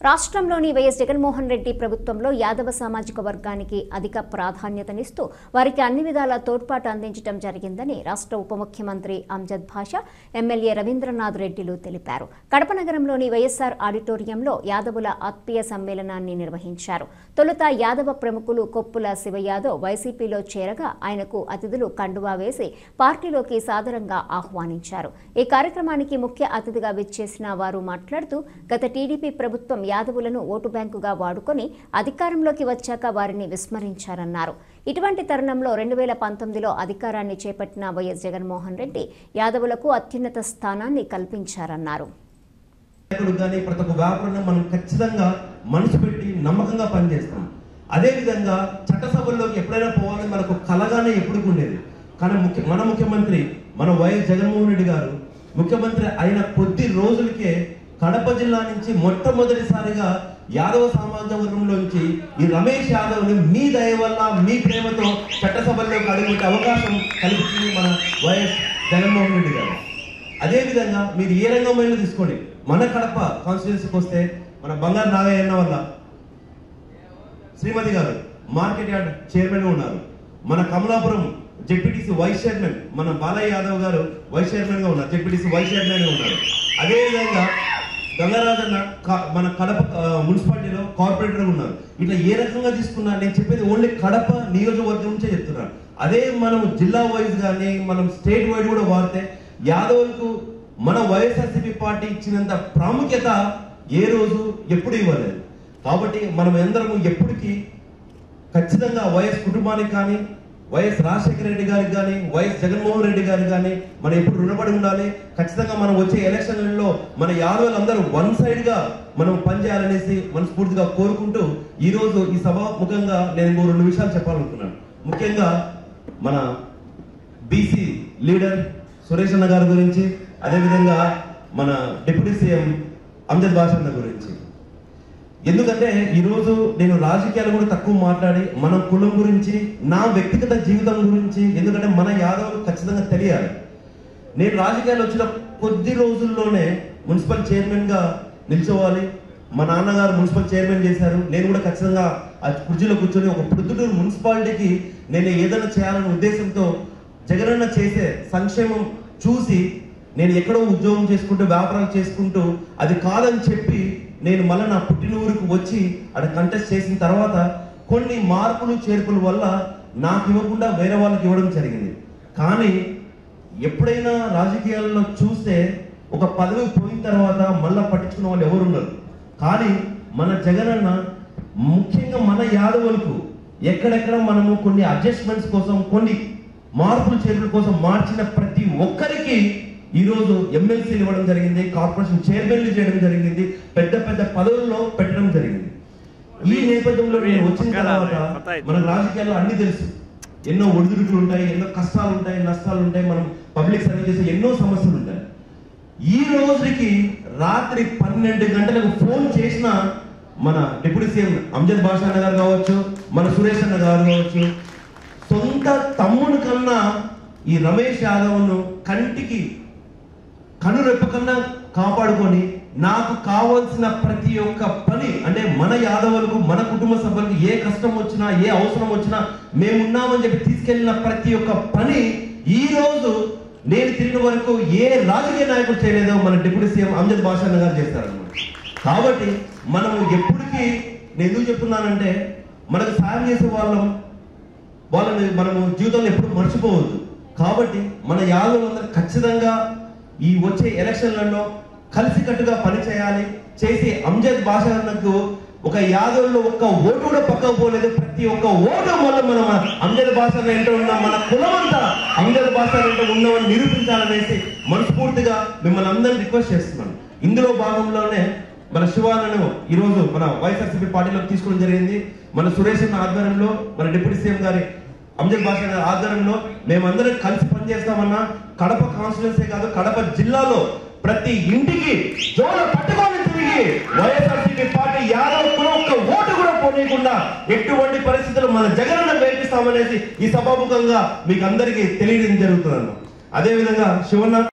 రాష్ట్రంలోని వైఎస్ జగన్మోహన్ రెడ్డి ప్రభుత్వంలో యాదవ సామాజిక వర్గానికి అధిక ప్రాధాన్యతనిస్తూ వారికి అన్ని విధాల తోడ్పాటు అందించడం జరిగిందని రాష్ట్ర ఉప ముఖ్యమంత్రి అంజద్ భాషా ఎమ్మెల్యే రవీంద్రనాథ్ రెడ్డిలు తెలిపారు కడప నగరంలోని వైఎస్ఆర్ ఆడిటోరియంలో యాదవుల ఆత్మీయ సమ్మేళనాన్ని నిర్వహించారు తొలుత యాదవ ప్రముఖులు కొప్పుల శివ యాదవ్ వైసీపీలో చేరగా ఆయనకు అతిథులు కండువా వేసి పార్టీలోకి సాదరంగా ఆహ్వానించారు ఈ కార్యక్రమానికి ముఖ్య అతిథిగా విచ్చేసిన వారు మాట్లాడుతూ గత టీడీపీ ప్రభుత్వం యాదవులను ఓటు బ్యాంకుగా వాడుకొని అధికారంలోకి వచ్చాక వారిని విస్మరించారన్నారు ఇటువంటి తరుణంలో రెండు వేల పంతొమ్మిదిలో అధికారాన్ని చేపట్టిన వైఎస్ జగన్మోహన్ రెడ్డి యాదవులకు అత్యున్నత స్థానాన్ని కల్పించారన్నారు నాయకుడు కానీ ప్రతి ఒక్క వ్యాపారం మనం ఖచ్చితంగా మనసు పెట్టి నమ్మకంగా పనిచేస్తాం అదే విధంగా చట్టసభల్లోకి ఎప్పుడైనా పోవాలని మనకు కలగానే ఎప్పుడు ఉండేది కానీ ముఖ్య మన ముఖ్యమంత్రి మన వైఎస్ జగన్మోహన్ రెడ్డి గారు ముఖ్యమంత్రి అయిన కొద్ది రోజులకే కడప జిల్లా నుంచి మొట్టమొదటిసారిగా యాదవ సామాజిక వర్గంలోంచి ఈ రమేష్ యాదవ్ని మీ దయ వల్ల మీ ప్రేమతో చట్టసభల్లోకి అడుగుపెట్టే అవకాశం కల్పించింది మన వైఎస్ జగన్మోహన్ రెడ్డి గారు అదే విధంగా మీరు ఏ రంగంలో తీసుకోండి మన కడప కాన్స్టిట్యున్సీకి వస్తే మన బంగారు నాగయ్య వల్ల శ్రీమతి గారు మార్కెట్ యార్డ్ చైర్మన్ ఉన్నారు మన కమలాపురం జెడ్పీటీసీ వైస్ చైర్మన్ మన బాలయ్య యాదవ్ గారు వైస్ చైర్మన్ గా ఉన్నారు జెడ్పీటీసీ వైస్ చైర్మన్ గా ఉన్నారు అదే విధంగా గంగరాజన్న క- మన కడప ఆ, మున్సిపాలిటీలో కార్పొరేటర్ ఉన్నారు ఇట్లా ఏ రకంగా తీసుకున్నా నేను చెప్పేది ఓన్లీ కడప నియోజకవర్గం నుంచే చెప్తున్నాను అదే మనం జిల్లా వైజ్ కానీ మనం స్టేట్ వైడ్ కూడా వాడితే యాదవులకు మన వైఎస్ఆర్సీపీ పార్టీ ఇచ్చినంత ప్రాముఖ్యత ఏ రోజు ఎప్పుడు ఇవ్వలేదు కాబట్టి మనం అందరము ఎప్పటికీ ఖచ్చితంగా వైఎస్ కుటుంబానికి కానీ వైఎస్ రాజశేఖర రెడ్డి గారికి కానీ వైఎస్ జగన్మోహన్ రెడ్డి గారికి కానీ మనం ఎప్పుడు రుణపడి ఉండాలి ఖచ్చితంగా మనం వచ్చే ఎలక్షన్లలో మన యాదవులందరూ వన్ సైడ్ గా మనం పనిచేయాలనేసి మనస్ఫూర్తిగా కోరుకుంటూ ఈ రోజు ఈ సభాముఖంగా నేను ఇంకో రెండు విషయాలు చెప్పాలనుకున్నాను ముఖ్యంగా మన బీసీ లీడర్ సురేష్ అన్న గారి గురించి అదేవిధంగా మన డిప్యూటీ సీఎం అమ్జద్ బాషా అన్న గురించి ఎందుకంటే ఈరోజు నేను రాజకీయాలు కూడా తక్కువ మాట్లాడి మన కులం గురించి నా వ్యక్తిగత జీవితం గురించి ఎందుకంటే మన యాదవులు ఖచ్చితంగా తెలియాలి నేను రాజకీయాలు వచ్చిన కొద్ది రోజుల్లోనే మున్సిపల్ చైర్మన్ గా నిల్చోవాలి మా నాన్నగారు మున్సిపల్ చైర్మన్ చేశారు నేను కూడా ఖచ్చితంగా ఆ కుర్చీలో కూర్చొని ఒక ప్రొద్దుటూరు మున్సిపాలిటీకి నేను ఏదైనా చేయాలనే ఉద్దేశంతో జగనన్న చేసే సంక్షేమం చూసి నేను ఎక్కడో ఉద్యోగం చేసుకుంటూ వ్యాపారాలు చేసుకుంటూ అది కాదని చెప్పి నేను మళ్ళీ నా పుట్టిన ఊరికి వచ్చి అక్కడ కంటెస్ట్ చేసిన తర్వాత కొన్ని మార్పులు చేర్పుల వల్ల నాకు ఇవ్వకుండా వేరే వాళ్ళకి ఇవ్వడం జరిగింది కానీ ఎప్పుడైనా రాజకీయాల్లో చూస్తే ఒక పదవి పోయిన తర్వాత మళ్ళా పట్టించుకున్న వాళ్ళు ఎవరు ఉన్నారు కానీ మన జగనన్న ముఖ్యంగా మన యాదవులకు ఎక్కడెక్కడ మనము కొన్ని అడ్జస్ట్మెంట్స్ కోసం కొన్ని మార్పులు చేర్పుల కోసం మార్చిన ప్రతి ఒక్కరికి ఈరోజు ఎమ్మెల్సీలు ఇవ్వడం జరిగింది కార్పొరేషన్ చైర్మన్లు చేయడం జరిగింది పెద్ద పెద్ద పదవుల్లో పెట్టడం జరిగింది ఈ నేపథ్యంలో నేను వచ్చిన తర్వాత మనకు రాజకీయాల్లో అన్ని తెలుసు ఎన్నో ఒడిదుడుకులు ఉంటాయి ఎన్నో కష్టాలు ఉంటాయి నష్టాలు ఉంటాయి మనం పబ్లిక్ సర్వీస్ చేసే ఎన్నో సమస్యలు ఉంటాయి ఈ రోజుకి రాత్రి పన్నెండు గంటలకు ఫోన్ చేసిన మన డిప్యూటీ సీఎం అంజద్ బాషా అన్న గారు కావచ్చు మన సురేష్ అన్న గారు కావచ్చు సొంత తమ్ముని కన్నా ఈ రమేష్ యాదవ్ను కంటికి కనురెప్ప కన్నా కాపాడుకొని నాకు కావాల్సిన ప్రతి ఒక్క పని అంటే మన యాదవులకు మన కుటుంబ సభ్యులకు ఏ కష్టం వచ్చినా ఏ అవసరం వచ్చినా మేమున్నామని చెప్పి తీసుకెళ్లిన ప్రతి ఒక్క పని ఈ రోజు నేను తిరిగిన వరకు ఏ రాజకీయ నాయకుడు చేయలేదో మన డిప్యూటీ సీఎం అంజద్ బాషా అన్న గారు చేస్తారన్నమాట కాబట్టి మనము ఎప్పటికీ నేను ఎందుకు చెప్తున్నానంటే మనకు సాయం చేసే వాళ్ళం వాళ్ళని మనము జీవితంలో ఎప్పుడు మర్చిపోవద్దు కాబట్టి మన యాదవులందరూ ఖచ్చితంగా ఈ వచ్చే ఎలక్షన్లలో కలిసికట్టుగా పని చేయాలి చేసి అంజద్ భాషకు ఒక యాదవుల్లో ఒక్క ఓటు కూడా పక్కకు పోలేదు ప్రతి ఒక్క ఓటు వల్ల మనం అంజద్ భాష వెంట ఉన్న మన కులం అంతా అంజద్ భాష వెంట ఉన్నామని నిరూపించాలనేసి మనస్ఫూర్తిగా మిమ్మల్ని అందరిని రిక్వెస్ట్ చేస్తున్నాను ఇందులో భాగంలోనే మన శివాలను ఈరోజు మన వైఎస్ఆర్సీపీ పార్టీలోకి తీసుకోవడం జరిగింది మన సురేష్ అన్న ఆధ్వర్యంలో మన డిప్యూటీ సీఎం గారి అంజద్ బాషా గారి ఆధ్వర్యంలో మేమందరం కలిసి పనిచేస్తామన్నా కడప కాన్స్టిట్యున్సీ కాదు కడప జిల్లాలో ప్రతి ఇంటికి జోల పట్టుకొని తిరిగి వైఎస్ఆర్సీపీ పార్టీ యాదవ్ కులం ఒక్క ఓటు కూడా పోనీయకుండా ఎటువంటి పరిస్థితులు మన జగనన్న వేపిస్తామనేసి ఈ సభాముఖంగా మీకు అందరికీ తెలియడం జరుగుతుంది అదే విధంగా శివన్న